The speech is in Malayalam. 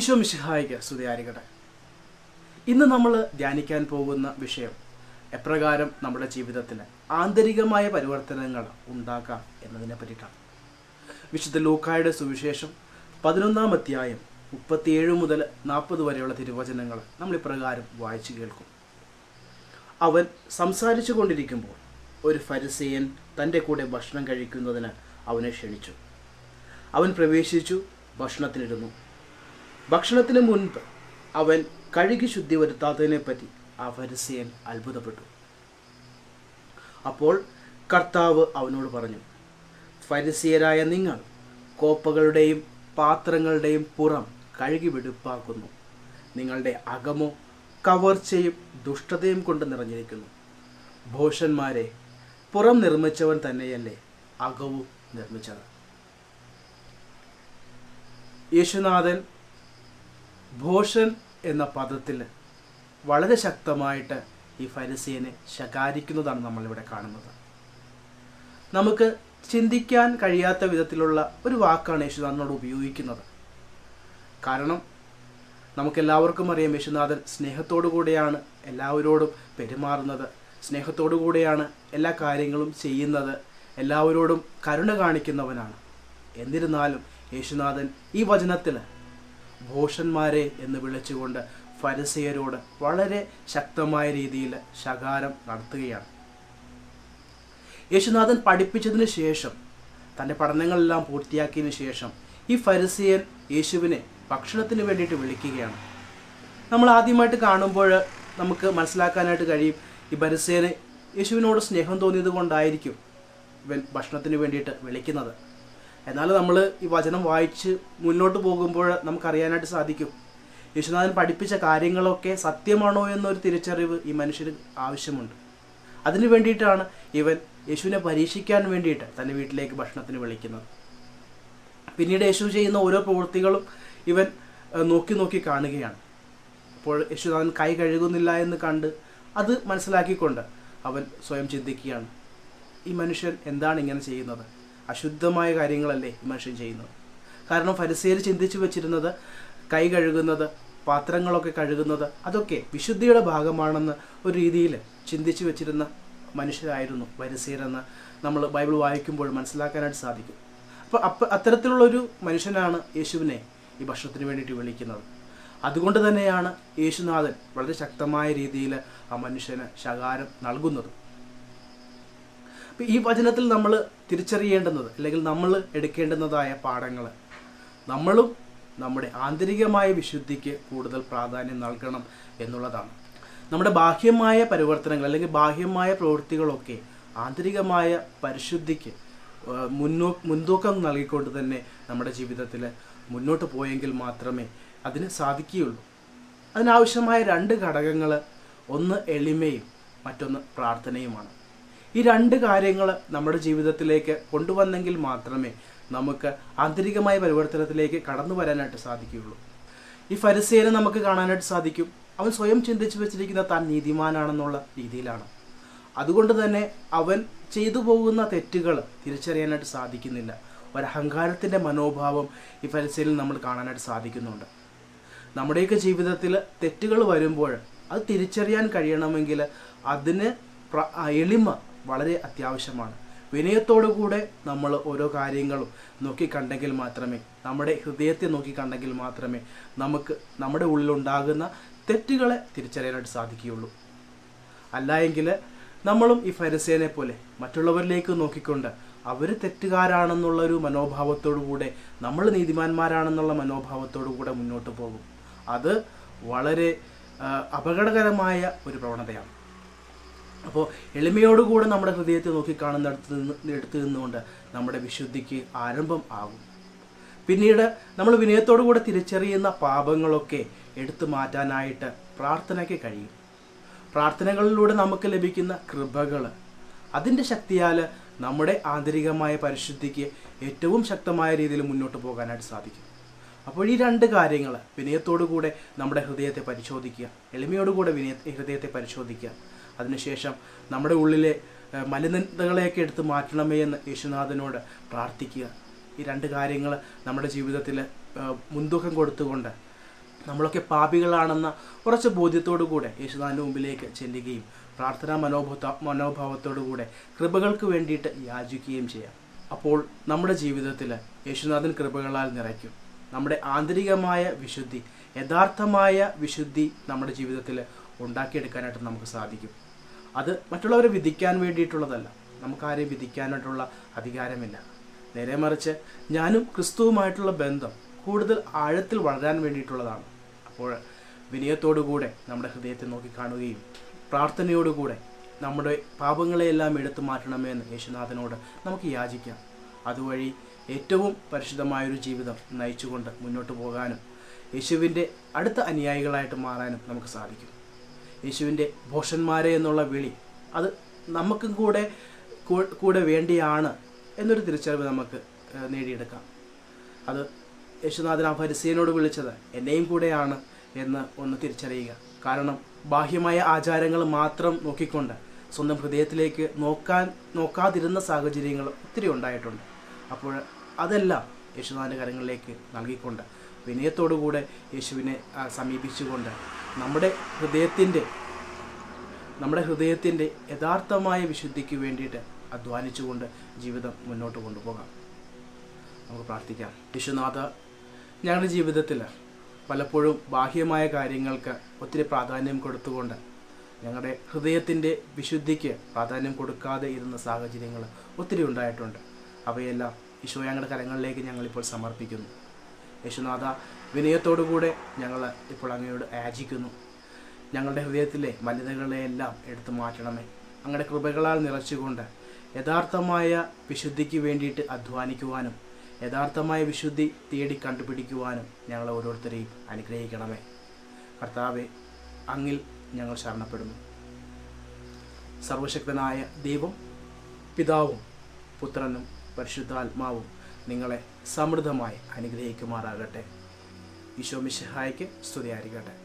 ഈശോ മിശിഹായിക്ക് സ്തുതിയായിരിക്കട്ടെ ഇന്ന് നമ്മൾ ധ്യാനിക്കാൻ പോകുന്ന വിഷയം എപ്രകാരം നമ്മുടെ ജീവിതത്തിൽ ആന്തരികമായ പരിവർത്തനങ്ങൾ ഉണ്ടാക്കാം എന്നതിനെ പറ്റിയിട്ടാണ് വിശുദ്ധ ലൂക്കായുടെ സുവിശേഷം പതിനൊന്നാം അധ്യായം മുപ്പത്തിയേഴ് മുതൽ നാൽപ്പത് വരെയുള്ള തിരുവചനങ്ങൾ നമ്മൾ ഇപ്രകാരം വായിച്ചു കേൾക്കും അവൻ സംസാരിച്ചു കൊണ്ടിരിക്കുമ്പോൾ ഒരു ഫരിസേയൻ തൻ്റെ കൂടെ ഭക്ഷണം കഴിക്കുന്നതിന് അവനെ ക്ഷണിച്ചു അവൻ പ്രവേശിച്ചു ഭക്ഷണത്തിനിരുന്നു ഭക്ഷണത്തിന് മുൻപ് അവൻ കഴുകി ശുദ്ധി വരുത്താത്തതിനെപ്പറ്റി ആ ഫരിസേയൻ അത്ഭുതപ്പെട്ടു അപ്പോൾ കർത്താവ് അവനോട് പറഞ്ഞു ഫരിസിയരായ നിങ്ങൾ കോപ്പകളുടെയും പാത്രങ്ങളുടെയും പുറം കഴുകി വെടുപ്പാക്കുന്നു നിങ്ങളുടെ അകമോ കവർച്ചയും ദുഷ്ടതയും കൊണ്ട് നിറഞ്ഞിരിക്കുന്നു ഭോഷന്മാരെ പുറം നിർമ്മിച്ചവൻ തന്നെയല്ലേ അകവും നിർമ്മിച്ചത് യേശുനാഥൻ ഭോഷൻ എന്ന പദത്തിൽ വളരെ ശക്തമായിട്ട് ഈ ഫരിസീനെ ശകാരിക്കുന്നതാണ് നമ്മളിവിടെ കാണുന്നത് നമുക്ക് ചിന്തിക്കാൻ കഴിയാത്ത വിധത്തിലുള്ള ഒരു വാക്കാണ് യേശുനാഥനോട് ഉപയോഗിക്കുന്നത് കാരണം നമുക്കെല്ലാവർക്കും അറിയാം യേശുനാഥൻ സ്നേഹത്തോടു കൂടെയാണ് എല്ലാവരോടും പെരുമാറുന്നത് സ്നേഹത്തോടു കൂടെയാണ് എല്ലാ കാര്യങ്ങളും ചെയ്യുന്നത് എല്ലാവരോടും കരുണ കാണിക്കുന്നവനാണ് എന്നിരുന്നാലും യേശുനാഥൻ ഈ വചനത്തിൽ ഭോഷന്മാരെ എന്ന് വിളിച്ചുകൊണ്ട് ഫരിസയരോട് വളരെ ശക്തമായ രീതിയിൽ ശകാരം നടത്തുകയാണ് യേശുനാഥൻ പഠിപ്പിച്ചതിന് ശേഷം തൻ്റെ പഠനങ്ങളെല്ലാം പൂർത്തിയാക്കിയതിന് ശേഷം ഈ ഫരിസിയൻ യേശുവിനെ ഭക്ഷണത്തിന് വേണ്ടിയിട്ട് വിളിക്കുകയാണ് നമ്മൾ ആദ്യമായിട്ട് കാണുമ്പോൾ നമുക്ക് മനസ്സിലാക്കാനായിട്ട് കഴിയും ഈ ഫരിസേന് യേശുവിനോട് സ്നേഹം തോന്നിയത് കൊണ്ടായിരിക്കും ഇവൻ ഭക്ഷണത്തിന് വേണ്ടിയിട്ട് വിളിക്കുന്നത് എന്നാൽ നമ്മൾ ഈ വചനം വായിച്ച് മുന്നോട്ട് പോകുമ്പോൾ നമുക്കറിയാനായിട്ട് സാധിക്കും യേശുനാഥൻ പഠിപ്പിച്ച കാര്യങ്ങളൊക്കെ സത്യമാണോ എന്നൊരു തിരിച്ചറിവ് ഈ മനുഷ്യന് ആവശ്യമുണ്ട് അതിനു വേണ്ടിയിട്ടാണ് ഇവൻ യേശുവിനെ പരീക്ഷിക്കാൻ വേണ്ടിയിട്ട് തൻ്റെ വീട്ടിലേക്ക് ഭക്ഷണത്തിന് വിളിക്കുന്നത് പിന്നീട് യേശു ചെയ്യുന്ന ഓരോ പ്രവൃത്തികളും ഇവൻ ഏഹ്, നോക്കി നോക്കി കാണുകയാണ് അപ്പോൾ യേശുനാഥൻ കൈ കഴുകുന്നില്ല എന്ന് കണ്ട് അത് മനസ്സിലാക്കിക്കൊണ്ട് അവൻ സ്വയം ചിന്തിക്കുകയാണ് ഈ മനുഷ്യൻ എന്താണ് ഇങ്ങനെ ചെയ്യുന്നത് അശുദ്ധമായ കാര്യങ്ങളല്ലേ ഈ മനുഷ്യൻ ചെയ്യുന്നത് കാരണം ഫരിസേര് ചിന്തിച്ചു വെച്ചിരുന്നത് കൈ കഴുകുന്നത് പാത്രങ്ങളൊക്കെ കഴുകുന്നത് അതൊക്കെ വിശുദ്ധിയുടെ ഭാഗമാണെന്ന് ഒരു രീതിയിൽ ചിന്തിച്ചു വെച്ചിരുന്ന മനുഷ്യരായിരുന്നു ഫരിസേരെന്ന് നമ്മൾ ബൈബിൾ വായിക്കുമ്പോൾ മനസ്സിലാക്കാനായിട്ട് സാധിക്കും അപ്പോൾ അപ്പ അത്തരത്തിലുള്ളൊരു മനുഷ്യനാണ് യേശുവിനെ ഈ ഭക്ഷണത്തിന് വേണ്ടിയിട്ട് വിളിക്കുന്നത് അതുകൊണ്ട് തന്നെയാണ് യേശുനാഥൻ വളരെ ശക്തമായ രീതിയിൽ ആ മനുഷ്യന് ശകാരം നൽകുന്നത് അപ്പൊ ഈ വചനത്തിൽ നമ്മൾ തിരിച്ചറിയേണ്ടുന്നത് അല്ലെങ്കിൽ നമ്മൾ എടുക്കേണ്ടുന്നതായ പാഠങ്ങൾ നമ്മളും നമ്മുടെ ആന്തരികമായ വിശുദ്ധിക്ക് കൂടുതൽ പ്രാധാന്യം നൽകണം എന്നുള്ളതാണ് നമ്മുടെ ബാഹ്യമായ പരിവർത്തനങ്ങൾ അല്ലെങ്കിൽ ബാഹ്യമായ പ്രവൃത്തികളൊക്കെ ആന്തരികമായ പരിശുദ്ധിക്ക് ആ, മുന്നോ മുൻതൂക്കം നൽകിക്കൊണ്ട് തന്നെ നമ്മുടെ ജീവിതത്തിൽ മുന്നോട്ട് പോയെങ്കിൽ മാത്രമേ അതിന് സാധിക്കുകയുള്ളൂ അതിനാവശ്യമായ രണ്ട് ഘടകങ്ങൾ ഒന്ന് എളിമയും മറ്റൊന്ന് പ്രാർത്ഥനയുമാണ് ഈ രണ്ട് കാര്യങ്ങൾ നമ്മുടെ ജീവിതത്തിലേക്ക് കൊണ്ടുവന്നെങ്കിൽ മാത്രമേ നമുക്ക് ആന്തരികമായ പരിവർത്തനത്തിലേക്ക് കടന്നു വരാനായിട്ട് സാധിക്കുകയുള്ളൂ ഈ ഫരിസേനെ നമുക്ക് കാണാനായിട്ട് സാധിക്കും അവൻ സ്വയം ചിന്തിച്ചു വെച്ചിരിക്കുന്ന താൻ നീതിമാനാണെന്നുള്ള രീതിയിലാണ് അതുകൊണ്ട് തന്നെ അവൻ ചെയ്തു പോകുന്ന തെറ്റുകൾ തിരിച്ചറിയാനായിട്ട് സാധിക്കുന്നില്ല ഒരഹങ്കാരത്തിൻ്റെ മനോഭാവം ഈ ഫരിസയിൽ നമ്മൾ കാണാനായിട്ട് സാധിക്കുന്നുണ്ട് നമ്മുടെയൊക്കെ ജീവിതത്തിൽ തെറ്റുകൾ വരുമ്പോൾ അത് തിരിച്ചറിയാൻ കഴിയണമെങ്കിൽ അതിന് പ്ര- ആ എളിമ വളരെ അത്യാവശ്യമാണ് വിനയത്തോടു കൂടെ നമ്മൾ ഓരോ കാര്യങ്ങളും നോക്കിക്കണ്ടെങ്കിൽ മാത്രമേ നമ്മുടെ ഹൃദയത്തെ നോക്കിക്കണ്ടെങ്കിൽ മാത്രമേ നമുക്ക് നമ്മുടെ ഉള്ളിലുണ്ടാകുന്ന തെറ്റുകളെ തിരിച്ചറിയാനായിട്ട് സാധിക്കുകയുള്ളൂ അല്ല എങ്കിൽ നമ്മളും ഈ ഫരിസേനെ പോലെ മറ്റുള്ളവരിലേക്ക് നോക്കിക്കൊണ്ട് അവർ തെറ്റുകാരാണെന്നുള്ള ഒരു മനോഭാവത്തോടു കൂടെ നമ്മൾ നീതിമാന്മാരാണെന്നുള്ള മനോഭാവത്തോടു കൂടെ മുന്നോട്ട് പോകും അത് വളരെ ആ, അപകടകരമായ ഒരു പ്രവണതയാണ് അപ്പോൾ എളിമയോടുകൂടെ നമ്മുടെ ഹൃദയത്തെ നോക്കിക്കാണുന്നിടത്ത് നിന്ന് എടുത്തു നിന്നുകൊണ്ട് നമ്മുടെ വിശുദ്ധിക്ക് ആരംഭം ആകും പിന്നീട് നമ്മൾ വിനയത്തോടു കൂടെ തിരിച്ചറിയുന്ന പാപങ്ങളൊക്കെ എടുത്തു മാറ്റാനായിട്ട് പ്രാർത്ഥനയ്ക്ക് കഴിയും പ്രാർത്ഥനകളിലൂടെ നമുക്ക് ലഭിക്കുന്ന കൃപകൾ അതിൻ്റെ ശക്തിയാൽ നമ്മുടെ ആന്തരികമായ പരിശുദ്ധിക്ക് ഏറ്റവും ശക്തമായ രീതിയിൽ മുന്നോട്ട് പോകാനായിട്ട് സാധിക്കും അപ്പോൾ ഈ രണ്ട് കാര്യങ്ങൾ വിനയത്തോടു കൂടെ നമ്മുടെ ഹൃദയത്തെ പരിശോധിക്കുക എളിമയോടുകൂടെ വിനയ ഹൃദയത്തെ പരിശോധിക്കുക അതിനുശേഷം നമ്മുടെ ഉള്ളിലെ ഏഹ്, മലിനതകളെയൊക്കെ എടുത്ത് മാറ്റണമേ എന്ന് യേശുനാഥനോട് പ്രാർത്ഥിക്കുക ഈ രണ്ട് കാര്യങ്ങൾ നമ്മുടെ ജീവിതത്തിൽ ഏഹ്, മുൻതൂക്കം കൊടുത്തുകൊണ്ട് നമ്മളൊക്കെ പാപികളാണെന്ന ഉറച്ച ബോധ്യത്തോടു കൂടെ യേശുനാഥൻ്റെ മുമ്പിലേക്ക് ചെല്ലുകയും പ്രാർത്ഥനാ മനോഭൂത മനോഭാവത്തോടു കൂടെ കൃപകൾക്ക് വേണ്ടിയിട്ട് യാചിക്കുകയും ചെയ്യാം അപ്പോൾ നമ്മുടെ ജീവിതത്തിൽ യേശുനാഥൻ കൃപകളാൽ നിറയ്ക്കും നമ്മുടെ ആന്തരികമായ വിശുദ്ധി യഥാർത്ഥമായ വിശുദ്ധി നമ്മുടെ ജീവിതത്തിൽ ഉണ്ടാക്കിയെടുക്കാനായിട്ട് നമുക്ക് സാധിക്കും അത് മറ്റുള്ളവരെ വിധിക്കാൻ വേണ്ടിയിട്ടുള്ളതല്ല നമുക്കാരെയും വിധിക്കാനായിട്ടുള്ള അധികാരമില്ല നേരെ മറിച്ച് ഞാനും ക്രിസ്തുവുമായിട്ടുള്ള ബന്ധം കൂടുതൽ ആഴത്തിൽ വളരാൻ വേണ്ടിയിട്ടുള്ളതാണ് അപ്പോൾ വിനയത്തോടുകൂടെ നമ്മുടെ ഹൃദയത്തെ നോക്കിക്കാണുകയും പ്രാർത്ഥനയോടുകൂടെ നമ്മുടെ പാപങ്ങളെയെല്ലാം എടുത്തു മാറ്റണമെന്ന് യേശുനാഥനോട് നമുക്ക് യാചിക്കാം അതുവഴി ഏറ്റവും പരിശുദ്ധമായൊരു ജീവിതം നയിച്ചുകൊണ്ട് മുന്നോട്ട് പോകാനും യേശുവിൻ്റെ അടുത്ത അനുയായികളായിട്ട് മാറാനും നമുക്ക് സാധിക്കും യേശുവിൻ്റെ ഭോഷന്മാരെ എന്നുള്ള വിളി അത് നമുക്കും കൂടെ കൂ- കൂടെ വേണ്ടിയാണ് എന്നൊരു തിരിച്ചറിവ് നമുക്ക് ഏഹ്, നേടിയെടുക്കാം അത് യേശുനാഥൻ ആ ഫരിസീനോട് വിളിച്ചത് എന്നെയും കൂടെയാണ് എന്ന് ഒന്ന് തിരിച്ചറിയുക കാരണം ബാഹ്യമായ ആചാരങ്ങൾ മാത്രം നോക്കിക്കൊണ്ട് സ്വന്തം ഹൃദയത്തിലേക്ക് നോക്കാൻ നോക്കാതിരുന്ന സാഹചര്യങ്ങൾ ഒത്തിരി ഉണ്ടായിട്ടുണ്ട് അപ്പോൾ അതെല്ലാം യേശുനാഥൻ്റെ കരങ്ങളിലേക്ക് നൽകിക്കൊണ്ട് വിനയത്തോടുകൂടെ യേശുവിനെ ആ, സമീപിച്ചുകൊണ്ട് നമ്മുടെ ഹൃദയത്തിൻ്റെ നമ്മുടെ ഹൃദയത്തിൻ്റെ യഥാർത്ഥമായ വിശുദ്ധിക്ക് വേണ്ടിയിട്ട് അധ്വാനിച്ചുകൊണ്ട് ജീവിതം മുന്നോട്ട് കൊണ്ടുപോകാം നമുക്ക് പ്രാർത്ഥിക്കാം യേശുനാഥ ഞങ്ങളുടെ ജീവിതത്തിൽ പലപ്പോഴും ബാഹ്യമായ കാര്യങ്ങൾക്ക് ഒത്തിരി പ്രാധാന്യം കൊടുത്തുകൊണ്ട് ഞങ്ങളുടെ ഹൃദയത്തിൻ്റെ വിശുദ്ധിക്ക് പ്രാധാന്യം കൊടുക്കാതെ ഇരുന്ന സാഹചര്യങ്ങൾ ഒത്തിരി ഉണ്ടായിട്ടുണ്ട് അവയെല്ലാം ഈശോ ഞങ്ങളുടെ കരങ്ങളിലേക്ക് ഞങ്ങളിപ്പോൾ സമർപ്പിക്കുന്നു യേശുനാഥ വിനയത്തോടുകൂടെ ഞങ്ങൾ ഇപ്പോൾ അങ്ങയോട് യാചിക്കുന്നു ഞങ്ങളുടെ ഹൃദയത്തിലെ മലിനതകളെയെല്ലാം എടുത്തു മാറ്റണമേ അങ്ങയുടെ കൃപകളാൽ നിറച്ചുകൊണ്ട് യഥാർത്ഥമായ വിശുദ്ധിക്ക് വേണ്ടിയിട്ട് അധ്വാനിക്കുവാനും യഥാർത്ഥമായ വിശുദ്ധി തേടി കണ്ടുപിടിക്കുവാനും ഞങ്ങൾ ഓരോരുത്തരെയും അനുഗ്രഹിക്കണമേ കർത്താവെ അങ്ങിൽ ഞങ്ങൾ ശരണപ്പെടുന്നു സർവശക്തനായ ദൈവം പിതാവും പുത്രനും പരിശുദ്ധാത്മാവും നിങ്ങളെ സമൃദ്ധമായി അനുഗ്രഹിക്കുമാറാകട്ടെ ഈശോ മിശിഹായ്ക്ക് സ്തുതിയായിരിക്കട്ടെ